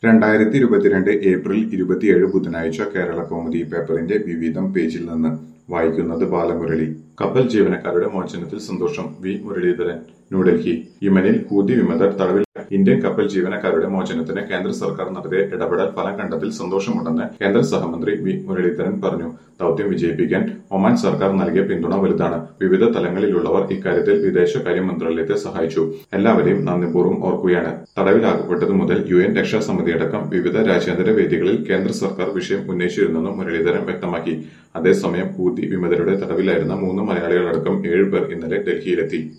രണ്ടായിരത്തി ഇരുപത്തിരണ്ട് ഏപ്രിൽ ഇരുപത്തിയേഴ് ബുധനാഴ്ച കേരള കൗമുദി പേപ്പറിന്റെ വിവിധം പേജിൽ നിന്ന് വായിക്കുന്നത് ബാലമുരളി കപ്പൽ ജീവനക്കാരുടെ മോചനത്തിൽ സന്തോഷം വി മുരളീധരൻ ന്യൂഡൽഹി യമനിൽ ഹൂതി വിമതർ തടവിൽ ഇന്ത്യൻ കപ്പൽ ജീവനക്കാരുടെ മോചനത്തിന് കേന്ദ്ര സർക്കാർ നടത്തിയ ഇടപെടൽ ഫലം കണ്ടതിൽ സന്തോഷമുണ്ടെന്ന് കേന്ദ്ര സഹമന്ത്രി വി മുരളീധരൻ പറഞ്ഞു ദൌത്യം വിജയിപ്പിക്കാൻ ഒമാൻ സർക്കാർ നൽകിയ പിന്തുണ വലുതാണ് വിവിധ തലങ്ങളിലുള്ളവർ ഇക്കാര്യത്തിൽ വിദേശകാര്യ മന്ത്രാലയത്തെ സഹായിച്ചു എല്ലാവരെയും നന്ദിപൂർവ്വം ഓർക്കുകയാണ് തടവിലാക്കപ്പെട്ടതു മുതൽ യു എൻ രക്ഷാസമിതിയടക്കം വിവിധ രാജ്യാന്തര വേദികളിൽ കേന്ദ്ര സർക്കാർ വിഷയം ഉന്നയിച്ചിരുന്നെന്നും മുരളീധരൻ വ്യക്തമാക്കി അതേസമയം ഹൂതി വിമതരുടെ തടവിലായിരുന്ന മൂന്ന് മലയാളികളടക്കം ഏഴുപേർ ഇന്നലെ ഡൽഹിയിലെത്തി